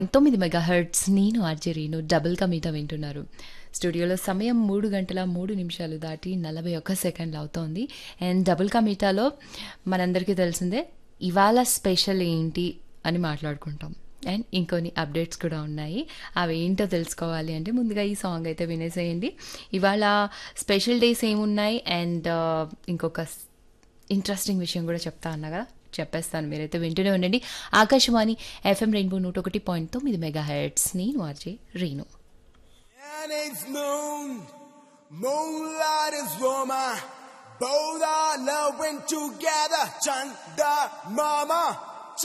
తొమ్మిది mega hertz నేను ఆర్జరీను double కమీటా వింటున్నారు స్టూడియోలో సమయం మూడు గంటల మూడు నిమిషాలు దాటి నలభై ఒక్క సెకండ్లు అవుతోంది అండ్ డబుల్ కమీటాలో మనందరికీ తెలిసిందే ఇవాళ స్పెషల్ ఏంటి అని మాట్లాడుకుంటాం అండ్ ఇంకొన్ని అప్డేట్స్ కూడా ఉన్నాయి అవి ఏంటో తెలుసుకోవాలి అంటే ముందుగా ఈ సాంగ్ అయితే వినేసేయండి ఇవాళ స్పెషల్ డేస్ ఏమున్నాయి అండ్ ఇంకొక ఇంట్రెస్టింగ్ విషయం కూడా చెప్తా అన్నా కదా చెప్పేస్తాను మీరైతే వింటూనే ఉండండి ఆకాశవాణి ఎఫ్ఎం రెయిన్బో నూట ఒకటి పాయింట్ తొమ్మిది మెగా హెడ్స్ నేను RJ Reenu And it's moon, moonlight is warmer. Both are loving together, Chanda Mama.